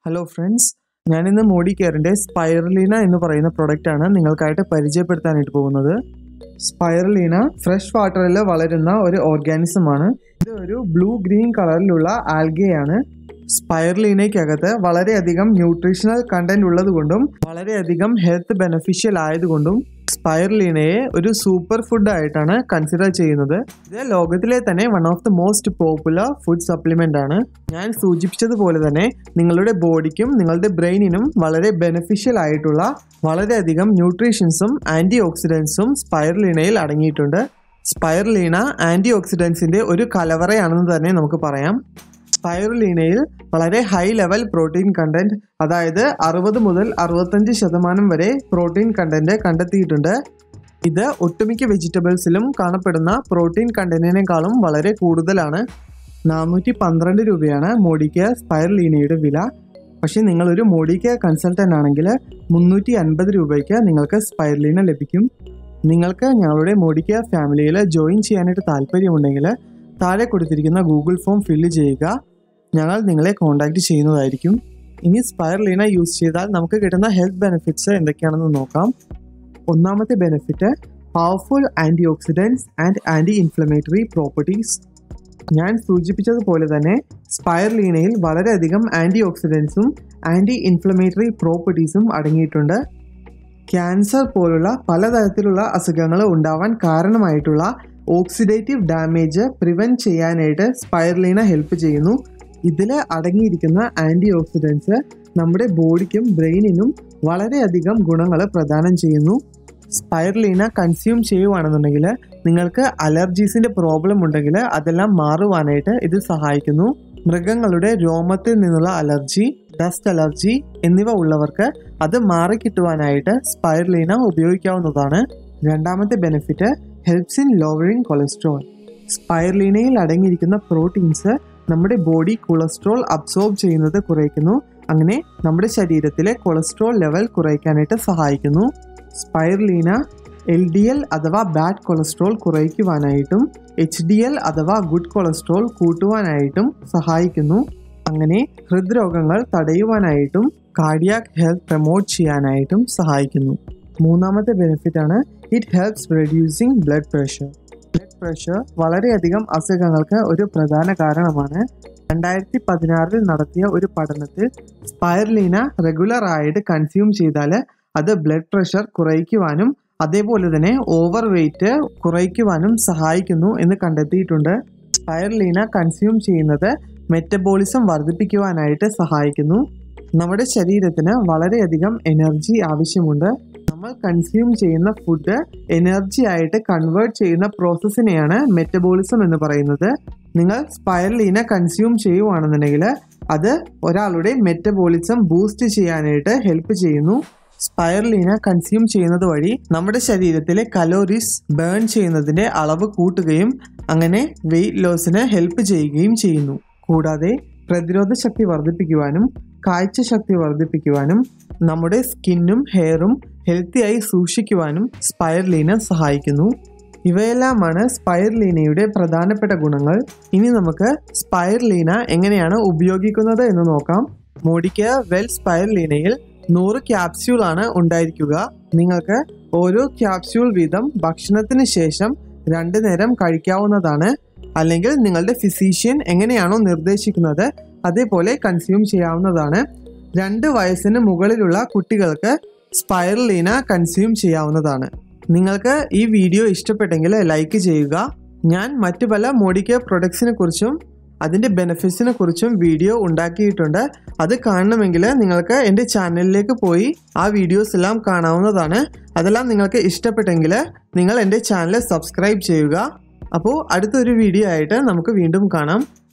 hello friends ഞാനിന്ന് Modi കെയറിൻ്റെ spirulina എന്ന് പറയുന്ന പ്രൊഡക്റ്റ് ആണ് നിങ്ങൾക്കായിട്ട് പരിചയപ്പെടുത്താനായിട്ട് പോകുന്നത് സ്പൈറലീന ഫ്രഷ് വാട്ടറിൽ വളരുന്ന ഒരു ഓർഗാനിസം ആണ് ഇത് ഒരു ബ്ലൂ ഗ്രീൻ കളറിലുള്ള ആൽഗയാണ് സ്പൈറലീനയ്ക്കകത്ത് വളരെയധികം ന്യൂട്രീഷണൽ കണ്ടന്റ് ഉള്ളതുകൊണ്ടും വളരെയധികം ഹെൽത്ത് ബെനഫിഷ്യൽ ആയതുകൊണ്ടും സ്പൈറലീനയെ ഒരു സൂപ്പർ ഫുഡ് ആയിട്ടാണ് കൺസിഡർ ചെയ്യുന്നത് ഇത് ലോകത്തിലെ തന്നെ one of the most popular food supplement ആണ് ഞാൻ സൂചിപ്പിച്ചതുപോലെ തന്നെ നിങ്ങളുടെ ബോഡിക്കും നിങ്ങളുടെ ബ്രെയിനിനും വളരെ ബെനഫിഷ്യൽ ആയിട്ടുള്ള വളരെയധികം ന്യൂട്രീഷൻസും ആന്റി ഓക്സിഡൻസും സ്പൈറലീനയിൽ അടങ്ങിയിട്ടുണ്ട് സ്പൈറലീന ആന്റി ഓക്സിഡൻസിന്റെ ഒരു കലവറയാണെന്ന് തന്നെ നമുക്ക് പറയാം സ്പൈറുലീനയിൽ വളരെ ഹൈ ലെവൽ പ്രോട്ടീൻ കണ്ടന്റ് അതായത് അറുപത് മുതൽ അറുപത്തഞ്ച് ശതമാനം വരെ പ്രോട്ടീൻ കണ്ടന്റ് കണ്ടെത്തിയിട്ടുണ്ട് ഇത് ഒട്ടുമിക്ക വെജിറ്റബിൾസിലും കാണപ്പെടുന്ന പ്രോട്ടീൻ കണ്ടന്റിനേക്കാളും വളരെ കൂടുതലാണ് നാനൂറ്റി പന്ത്രണ്ട് രൂപയാണ് മോഡിക്ക സ്പൈറലീനയുടെ വില പക്ഷേ നിങ്ങളൊരു മോഡിക്ക കൺസൾട്ടൻ്റ് ആണെങ്കിൽ മുന്നൂറ്റി അൻപത് രൂപയ്ക്ക് നിങ്ങൾക്ക് സ്പൈറലീന ലഭിക്കും നിങ്ങൾക്ക് ഞങ്ങളുടെ മോഡിക്ക ഫാമിലിയിൽ ജോയിൻ ചെയ്യാനായിട്ട് താല്പര്യമുണ്ടെങ്കിൽ താഴെ കൊടുത്തിരിക്കുന്ന ഗൂഗിൾ ഫോം ഫില്ല് ചെയ്യുക ഞങ്ങൾ നിങ്ങളെ കോൺടാക്റ്റ് ചെയ്യുന്നതായിരിക്കും ഇനി സ്പൈറലീന യൂസ് ചെയ്താൽ നമുക്ക് കിട്ടുന്ന ഹെൽത്ത് ബെനിഫിറ്റ്സ് എന്തൊക്കെയാണെന്ന് നോക്കാം ഒന്നാമത്തെ benefit powerful antioxidants and anti inflammatory properties ഞാൻ സൂചിപ്പിച്ചതുപോലെ തന്നെ സ്പൈറലീനയിൽ വളരെയധികം ആൻറ്റി ഓക്സിഡൻസും ആൻറ്റി ഇൻഫ്ലമേറ്ററി പ്രോപ്പർട്ടീസും അടങ്ങിയിട്ടുണ്ട് ക്യാൻസർ പോലുള്ള പലതരത്തിലുള്ള അസുഖങ്ങൾ ഉണ്ടാവാൻ കാരണമായിട്ടുള്ള ഓക്സിഡേറ്റീവ് ഡാമേജ് പ്രിവെൻറ്റ് ചെയ്യാനായിട്ട് സ്പൈറലീന ഹെൽപ്പ് ചെയ്യുന്നു ഇതിൽ അടങ്ങിയിരിക്കുന്ന ആൻറ്റി ഓക്സിഡൻസ് നമ്മുടെ ബോഡിക്കും ബ്രെയിനിനും വളരെയധികം ഗുണങ്ങൾ പ്രദാനം ചെയ്യുന്നു സ്പൈറലീന കൺസ്യൂം ചെയ്യുവാണെന്നുണ്ടെങ്കിൽ നിങ്ങൾക്ക് അലർജീസിൻ്റെ പ്രോബ്ലം ഉണ്ടെങ്കിൽ അതെല്ലാം മാറുവാനായിട്ട് ഇത് സഹായിക്കുന്നു മൃഗങ്ങളുടെ രോമത്തിൽ നിന്നുള്ള അലർജി ഡസ്റ്റ് അലർജി എന്നിവ ഉള്ളവർക്ക് അത് മാറിക്കിട്ടുവാനായിട്ട് സ്പൈറലീന ഉപയോഗിക്കാവുന്നതാണ് രണ്ടാമത്തെ benefit helps in lowering cholesterol സ്പൈറലീനയിൽ അടങ്ങിയിരിക്കുന്ന പ്രോട്ടീൻസ് നമ്മുടെ ബോഡി കൊളസ്ട്രോൾ അബ്സോർബ് ചെയ്യുന്നത് കുറയ്ക്കുന്നു അങ്ങനെ നമ്മുടെ ശരീരത്തിലെ കൊളസ്ട്രോൾ ലെവൽ കുറയ്ക്കാനായിട്ട് സഹായിക്കുന്നു സ്പൈറലീന എൽ ഡി എൽ അഥവാ ബാഡ് കൊളസ്ട്രോൾ കുറയ്ക്കുവാനായിട്ടും എച്ച് ഡി എൽ അഥവാ ഗുഡ് കൊളസ്ട്രോൾ കൂട്ടുവാനായിട്ടും സഹായിക്കുന്നു അങ്ങനെ ഹൃദ്രോഗങ്ങൾ തടയുവാനായിട്ടും കാർഡിയാക് ഹെൽത്ത് പ്രൊമോട്ട് ചെയ്യാനായിട്ടും സഹായിക്കുന്നു മൂന്നാമത്തെ ബെനിഫിറ്റ് ആണ് it helps reducing blood pressure blood pressure വളരെയധികം അസുഖങ്ങൾക്ക് ഒരു പ്രധാന കാരണമാണ് രണ്ടായിരത്തി പതിനാറിൽ നടത്തിയ ഒരു പഠനത്തിൽ സ്പൈർലീന റെഗുലർ ആയിട്ട് കൺസ്യൂം ചെയ്താൽ അത് ബ്ലഡ് പ്രഷർ കുറയ്ക്കുവാനും അതേപോലെ തന്നെ ഓവർ വെയിറ്റ് കുറയ്ക്കുവാനും സഹായിക്കുന്നു എന്ന് കണ്ടെത്തിയിട്ടുണ്ട് സ്പൈർലീന കൺസ്യൂം ചെയ്യുന്നത് മെറ്റബോളിസം വർദ്ധിപ്പിക്കുവാനായിട്ട് സഹായിക്കുന്നു നമ്മുടെ ശരീരത്തിന് വളരെയധികം എനർജി ആവശ്യമുണ്ട് നമ്മൾ കൺസ്യൂം ചെയ്യുന്ന ഫുഡ് എനർജി ആയിട്ട് കൺവേർട്ട് ചെയ്യുന്ന പ്രോസസ്സിനെയാണ് മെറ്റബോളിസം എന്ന് പറയുന്നത് നിങ്ങൾ സ്പൈറലീന കൺസ്യൂം ചെയ്യുവാണെന്നുണ്ടെങ്കിൽ അത് ഒരാളുടെ മെറ്റബോളിസം ബൂസ്റ്റ് ചെയ്യാനായിട്ട് ഹെൽപ്പ് ചെയ്യുന്നു സ്പൈറലീന കൺസ്യൂം ചെയ്യുന്നത് വഴി നമ്മുടെ ശരീരത്തിലെ കലോറീസ് ബേൺ ചെയ്യുന്നതിന്റെ അളവ് കൂട്ടുകയും അങ്ങനെ വെയിറ്റ് ലോസിന് ഹെൽപ്പ് ചെയ്യുകയും ചെയ്യുന്നു കൂടാതെ പ്രതിരോധ ശക്തി വർദ്ധിപ്പിക്കുവാനും കാഴ്ചശക്തി വർദ്ധിപ്പിക്കുവാനും നമ്മുടെ സ്കിന്നും ഹെയറും ഹെൽത്തിയായി സൂക്ഷിക്കുവാനും സ്പൈർലീന സഹായിക്കുന്നു ഇവയെല്ലാമാണ് സ്പൈർലീനയുടെ പ്രധാനപ്പെട്ട ഗുണങ്ങൾ ഇനി നമുക്ക് സ്പൈർലീന എങ്ങനെയാണ് ഉപയോഗിക്കുന്നത് എന്ന് നോക്കാം മോഡിക്ക വെൽ സ്പൈർലീനയിൽ നൂറ് ക്യാപ്സ്യൂൾ ആണ് ഉണ്ടായിരിക്കുക നിങ്ങൾക്ക് ഓരോ ക്യാപ്സ്യൂൾ വീതം ഭക്ഷണത്തിന് ശേഷം രണ്ടു നേരം കഴിക്കാവുന്നതാണ് അല്ലെങ്കിൽ നിങ്ങളുടെ ഫിസീഷ്യൻ എങ്ങനെയാണോ നിർദ്ദേശിക്കുന്നത് അതേപോലെ കൺസ്യൂം ചെയ്യാവുന്നതാണ് രണ്ട് വയസ്സിന് മുകളിലുള്ള കുട്ടികൾക്ക് സ്പൈറലീന കൺസ്യൂം ചെയ്യാവുന്നതാണ് നിങ്ങൾക്ക് ഈ വീഡിയോ ഇഷ്ടപ്പെട്ടെങ്കിൽ ലൈക്ക് ചെയ്യുക ഞാൻ മറ്റു പല മോഡിക്ക പ്രൊഡക്ട്സിനെ കുറിച്ചും അതിൻ്റെ ബെനിഫിറ്റ്സിനെ കുറിച്ചും വീഡിയോ ഉണ്ടാക്കിയിട്ടുണ്ട് അത് കാണണമെങ്കിൽ നിങ്ങൾക്ക് എൻ്റെ ചാനലിലേക്ക് പോയി ആ വീഡിയോസ് എല്ലാം കാണാവുന്നതാണ് അതെല്ലാം നിങ്ങൾക്ക് ഇഷ്ടപ്പെട്ടെങ്കിൽ നിങ്ങൾ എൻ്റെ ചാനൽ സബ്സ്ക്രൈബ് ചെയ്യുക അപ്പോൾ അടുത്തൊരു വീഡിയോ ആയിട്ട് നമുക്ക് വീണ്ടും കാണാം